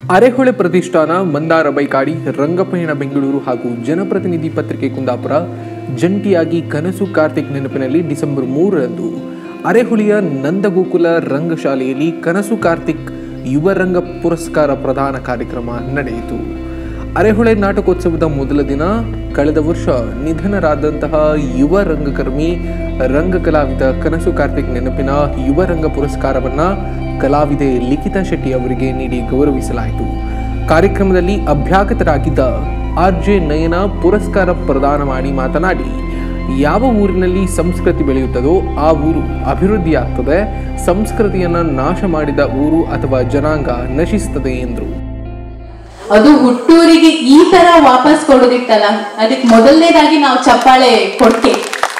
ಅರೆಹೊಳೆ ಪ್ರತಿಷ್ಠಾನ ಮಂದಾರ ಬೈಕಾಡಿ ರಂಗಪಯಣ ಬೆಂಗಳೂರು ಹಾಗೂ ಜನಪ್ರತಿನಿಧಿ ಪತ್ರಿಕೆ ಕುಂದಾಪುರ ಜಂಟಿಯಾಗಿ ಕನಸು ಕಾರ್ತಿಕ್ ನೆನಪಿನಲ್ಲಿ ಡಿಸೆಂಬರ್ ಮೂರರಂದು ಅರೆಹುಳಿಯ ನಂದಗೋಕುಲ ರಂಗಶಾಲೆಯಲ್ಲಿ ಕನಸು ಕಾರ್ತಿಕ್ ಯುವ ರಂಗ ಪುರಸ್ಕಾರ ಪ್ರದಾನ ಕಾರ್ಯಕ್ರಮ ನಡೆಯಿತು ಅರೆಹೊಳೆ ನಾಟಕೋತ್ಸವದ ಮೊದಲ ದಿನ ಕಳೆದ ವರ್ಷ ನಿಧನರಾದಂತಹ ಯುವ ರಂಗಕರ್ಮಿ ರಂಗ ಕಲಾವಿದ ಕನಸು ಕಾರ್ತಿಕ್ ನೆನಪಿನ ಯುವ ರಂಗ ಪುರಸ್ಕಾರವನ್ನ ಕಲಾವಿದೆ ಲಿಖಿತಾ ಶೆಟ್ಟಿ ಅವರಿಗೆ ನೀಡಿ ಗೌರವಿಸಲಾಯಿತು ಕಾರ್ಯಕ್ರಮದಲ್ಲಿ ಅಭ್ಯಾಗತರಾಗಿದ್ದ ಆರ್ ಜೆ ನಯನ ಪುರಸ್ಕಾರ ಪ್ರದಾನ ಮಾಡಿ ಮಾತನಾಡಿ ಯಾವ ಊರಿನಲ್ಲಿ ಸಂಸ್ಕೃತಿ ಬೆಳೆಯುತ್ತದೋ ಆ ಊರು ಅಭಿವೃದ್ಧಿಯಾಗ್ತದೆ ಸಂಸ್ಕೃತಿಯನ್ನ ನಾಶ ಮಾಡಿದ ಊರು ಅಥವಾ ಜನಾಂಗ ನಶಿಸ್ತದೆ ಎಂದರು ಅದು ಹುಟ್ಟೂರಿಗೆ ಈ ತರ ವಾಪಸ್ ಕೊಡೋದಿತ್ತಲ್ಲ ಅದಕ್ಕೆ ಮೊದಲನೇದಾಗಿ ನಾವು ಚಪ್ಪಾಳೆ ಕೊಡ್ಕೆ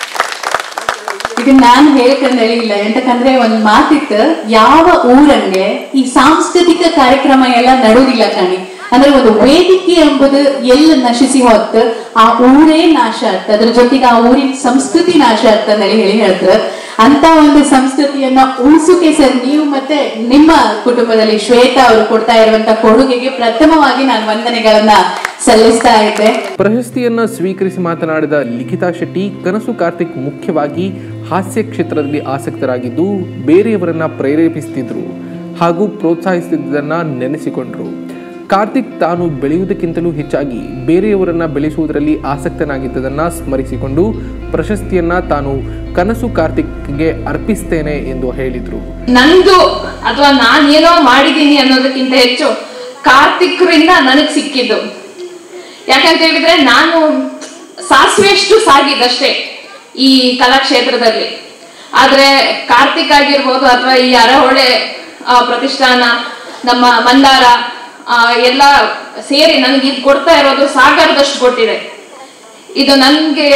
ಇದನ್ನ ನಾನು ಹೇಳ್ಕಂಡ್ ಹೇಳಿಲ್ಲ ಎಂತಕಂದ್ರೆ ಒಂದ್ ಮಾತಿತ್ತು ಯಾವ ಊರಂಗೆ ಈ ಸಾಂಸ್ಕೃತಿಕ ಕಾರ್ಯಕ್ರಮ ಎಲ್ಲ ನಡುವುದಿಲ್ಲ ಕಾಣಿ ಅಂದ್ರೆ ಒಂದು ವೇದಿಕೆ ಎಂಬುದು ಎಲ್ಲ ನಶಿಸಿ ಹೋಗ್ತ ಆ ಊರೇ ನಾಶ ಆಗ್ತದೆ ಅದ್ರ ಜೊತೆಗೆ ಆ ಊರಿನ ಸಂಸ್ಕೃತಿ ನಾಶ ಆಗ್ತದೆ ಹೇಳಿ ಹೇಳಿ ಹೇಳ್ತಾರೆ ಅಂತ ಒಂದು ಸಂಸ್ಕೃತಿಯನ್ನ ಉಳಿಸೋಕೆ ಸರ್ ನೀವು ಮತ್ತೆ ನಿಮ್ಮ ಕುಟುಂಬದಲ್ಲಿ ಶ್ವೇತಾ ಅವರು ಕೊಡ್ತಾ ಇರುವಂತ ಕೊಡುಗೆಗೆ ಪ್ರಥಮವಾಗಿ ನಾನು ವಂದನೆಗಳನ್ನ ಸಲ್ಲಿಸ್ತಾ ಇದ್ದೆ ಪ್ರಶಸ್ತಿಯನ್ನ ಸ್ವೀಕರಿಸಿ ಮಾತನಾಡಿದ ಲಿಖಿತಾ ಶೆಟ್ಟಿ ಕನಸು ಕಾರ್ತಿಕ್ ಮುಖ್ಯವಾಗಿ ಹಾಸ್ಯ ಕ್ಷೇತ್ರದಲ್ಲಿ ಆಸಕ್ತರಾಗಿದ್ದು ಬೇರೆಯವರನ್ನ ಪ್ರೇರೇಪಿಸುತ್ತಿದ್ರು ಹಾಗೂ ಪ್ರೋತ್ಸಾಹಿಸುತ್ತಿದ್ದನ್ನ ನೆನೆಸಿಕೊಂಡ್ರು ಕಾರ್ತಿಕ್ ತಾನು ಬೆಳೆಯುವುದಕ್ಕಿಂತಲೂ ಹೆಚ್ಚಾಗಿ ಬೇರೆಯವರನ್ನ ಬೆಳೆಸುವುದರಲ್ಲಿ ಆಸಕ್ತನಾಗಿದ್ದದನ್ನ ಸ್ಮರಿಸಿಕೊಂಡು ಪ್ರಶಸ್ತಿಯನ್ನ ತಾನು ಕನಸು ಕಾರ್ತಿಕ್ಗೆ ಅರ್ಪಿಸ್ತೇನೆ ಎಂದು ಹೇಳಿದ್ರು ನಂದು ಅಥವಾ ನಾನೇನೋ ಮಾಡಿದ್ದೀನಿ ಅನ್ನೋದಕ್ಕಿಂತ ಹೆಚ್ಚು ಕಾರ್ತಿಕ್ರಿಂದ ನನಗ್ ಸಿಕ್ಕಿದ್ದು ಯಾಕಂತ ಹೇಳಿದ್ರೆ ನಾನು ಸಾಸಿವೆಷ್ಟು ಸಾಗಿದ್ದಷ್ಟೇ ಈ ಕಲಾಕ್ಷೇತ್ರದಲ್ಲಿ ಆದ್ರೆ ಕಾರ್ತಿಕ್ ಆಗಿರ್ಬೋದು ಅಥವಾ ಈ ಅರಹೊಳೆ ಆ, ಪ್ರತಿಷ್ಠಾನ ನಮ್ಮ ಮಂದಾರ ಆ, ಎಲ್ಲ ಸೇರಿ ನನಗೆ ಇದು ಕೊಡ್ತಾ ಇರೋದು ಸಾಗರದಷ್ಟು ಕೊಟ್ಟಿದೆ ಇದು ನನ್ಗೆ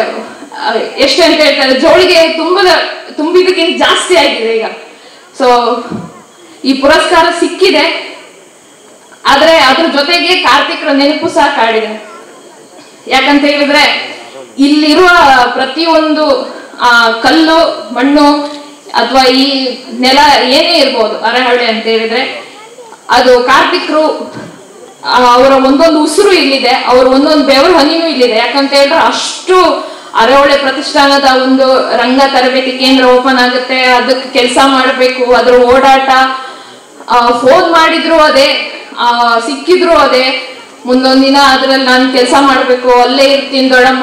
ಆ, ಎಷ್ಟು ಅಂತ ಹೇಳ್ತಾರೆ ಜೋಳಿಗೆ ತುಂಬದ ತುಂಬಿದಕ್ಕಿಂತ ಜಾಸ್ತಿ ಆಗಿದೆ ಈಗ ಸೊ ಈ ಪುರಸ್ಕಾರ ಸಿಕ್ಕಿದೆ ಆದ್ರೆ ಅದ್ರ ಜೊತೆಗೆ ಕಾರ್ತಿಕ್ರ ನೆನಪು ಸಹ ಕಾಡಿದೆ ಯಾಕಂತ ಹೇಳಿದ್ರೆ ಇಲ್ಲಿರುವ ಪ್ರತಿಯೊಂದು ಆ ಕಲ್ಲು ಮಣ್ಣು ಅಥವಾ ಈ ನೆಲ ಏನೇ ಇರ್ಬೋದು ಅರೆಹಳ್ಳಿ ಅಂತ ಹೇಳಿದ್ರೆ ಅದು ಕಾರ್ತಿಕ್ರು ಆ, ಅವರ ಒಂದೊಂದು ಉಸಿರು ಇಲ್ಲಿದೆ ಅವ್ರ ಒಂದೊಂದು ಬೆವರು ಹನಿನೂ ಇಲ್ಲಿದೆ ಯಾಕಂತ ಹೇಳಿದ್ರೆ ಅಷ್ಟು ಅರೆಹೊಳೆ ಪ್ರತಿಷ್ಠಾನದ ಒಂದು ರಂಗ ತರಬೇತಿ ಕೇಂದ್ರ ಓಪನ್ ಆಗುತ್ತೆ ಅದಕ್ಕೆ ಕೆಲಸ ಮಾಡಬೇಕು ಅದ್ರ ಓಡಾಟ ಫೋನ್ ಮಾಡಿದ್ರು ಅದೇ ಆ, ಸಿಕ್ಕಿದ್ರು ಅದೇ ಮುಂದೊಂದ್ ದಿನ ಅದ್ರಲ್ಲಿ ನಾನು ಕೆಲಸ ಮಾಡ್ಬೇಕು ಅಲ್ಲೇ ಇರ್ತೀನಿ ದೊಡ್ಡಮ್ಮ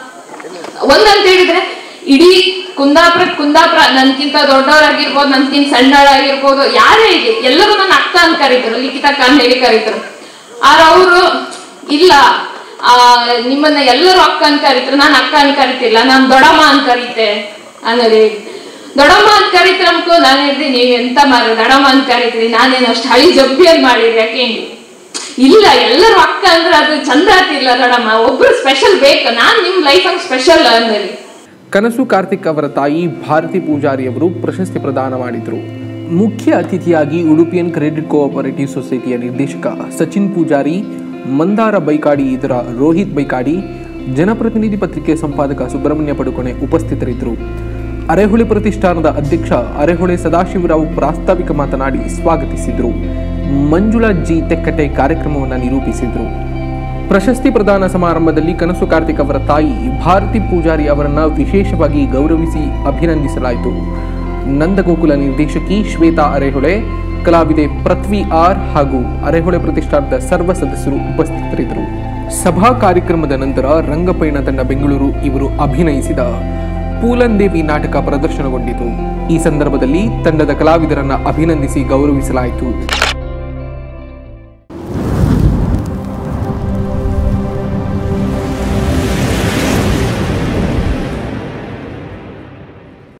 ಒಂದಂತ ಹೇಳಿದ್ರೆ ಇಡೀ ಕುಂದಾಪುರ ಕುಂದಾಪುರ ನನ್ಕಿಂತ ದೊಡ್ಡವರಾಗಿರ್ಬೋದು ನನ್ಕಿಂತ ಸಣ್ಣವರಾಗಿರ್ಬೋದು ಯಾರೇ ಇಲ್ಲಿ ಎಲ್ಲರೂ ನನ್ನ ಅಕ್ಕ ಅಂತ ಕರೀತಾರೆ ಲಿಖಿತ ಅಕ್ಕ ಅಂತ ಹೇಳಿ ಕರೀತಾರೆ ಆದ್ರೆ ಅವರು ಇಲ್ಲ ಆ ನಿಮ್ಮನ್ನ ಎಲ್ಲರೂ ಅಕ್ಕ ಅಂತ ಕರೀತಾರೆ ನಾನು ಅಕ್ಕ ಅಂತ ಕರಿತಿಲ್ಲ ನಾನು ದೊಡ್ಡಮ್ಮ ಅಂತ ಕರೀತೆ ಅನ್ನೋದು ದೊಡ್ಡಮ್ಮ ಅಂತ ಕರೀತಾರೆ ಅನ್ಕೋ ನಾನು ಹೇಳಿದೆ ನೀವ್ ಎಂತ ಮಾರ ದೊಡ್ಡಮ್ಮ ಅಂತ ಕರೀತೀರಿ ನಾನೇನು ಅಷ್ಟು ಹಳಿ ಜಬ್ಬಿ ಅಂತ ಮಾಡಿರಿ ಯಾಕೆ ಹಿಂಗೆ ಇಲ್ಲ ಎಲ್ಲರೂ ಅಕ್ಕ ಅಂದ್ರೆ ಅದು ಚಂದ ಆತಿಲ್ಲ ದೊಡ್ಡಮ್ಮ ಒಬ್ರು ಸ್ಪೆಷಲ್ ಬೇಕು ನಾನ್ ನಿಮ್ ಲೈಫ್ ಹಂಗ್ ಸ್ಪೆಷಲ್ ಅಂದಲ್ಲಿ ಕನಸು ಕಾರ್ತಿಕ್ ಅವರ ತಾಯಿ ಭಾರತಿ ಪೂಜಾರಿ ಅವರು ಪ್ರಶಸ್ತಿ ಪ್ರದಾನ ಮಾಡಿದರು ಮುಖ್ಯ ಅತಿಥಿಯಾಗಿ ಉಡುಪಿಯನ್ ಕ್ರೆಡಿಟ್ ಕೋಆಪರೇಟಿವ್ ಸೊಸೈಟಿಯ ನಿರ್ದೇಶಕ ಸಚಿನ್ ಪೂಜಾರಿ ಮಂದಾರ ಬೈಕಾಡಿ ಇದರ ರೋಹಿತ್ ಬೈಕಾಡಿ ಜನಪ್ರತಿನಿಧಿ ಪತ್ರಿಕೆ ಸಂಪಾದಕ ಸುಬ್ರಹ್ಮಣ್ಯ ಪಡುಕೋಣೆ ಉಪಸ್ಥಿತರಿದ್ದರು ಅರೆಹೊಳೆ ಪ್ರತಿಷ್ಠಾನದ ಅಧ್ಯಕ್ಷ ಅರೆಹೊಳೆ ಸದಾಶಿವರಾವ್ ಪ್ರಾಸ್ತಾವಿಕ ಮಾತನಾಡಿ ಸ್ವಾಗತಿಸಿದರು ಮಂಜುಳಾ ಜಿ ತೆಕ್ಕಟೆ ಕಾರ್ಯಕ್ರಮವನ್ನು ನಿರೂಪಿಸಿದರು ಪ್ರಶಸ್ತಿ ಪ್ರದಾನ ಸಮಾರಂಭದಲ್ಲಿ ಕನಸು ಕಾರ್ತಿಕ್ ಅವರ ತಾಯಿ ಭಾರತಿ ಪೂಜಾರಿ ಅವರನ್ನ ವಿಶೇಷವಾಗಿ ಗೌರವಿಸಿ ಅಭಿನಂದಿಸಲಾಯಿತು ನಂದಗೋಕುಲ ನಿರ್ದೇಶಕಿ ಶ್ವೇತಾ ಅರೆಹೊಳೆ ಕಲಾವಿದೆ ಪೃಥ್ವಿ ಆರ್ ಹಾಗೂ ಅರೆಹೊಳೆ ಪ್ರತಿಷ್ಠಾನದ ಸರ್ವ ಸದಸ್ಯರು ಉಪಸ್ಥಿತರಿದ್ದರು ಸಭಾ ಕಾರ್ಯಕ್ರಮದ ನಂತರ ರಂಗಪಯಣ ತಂಡ ಬೆಂಗಳೂರು ಇವರು ಅಭಿನಯಿಸಿದ ಪೂಲಂದೇವಿ ನಾಟಕ ಪ್ರದರ್ಶನಗೊಂಡಿತು ಈ ಸಂದರ್ಭದಲ್ಲಿ ತಂಡದ ಕಲಾವಿದರನ್ನ ಅಭಿನಂದಿಸಿ ಗೌರವಿಸಲಾಯಿತು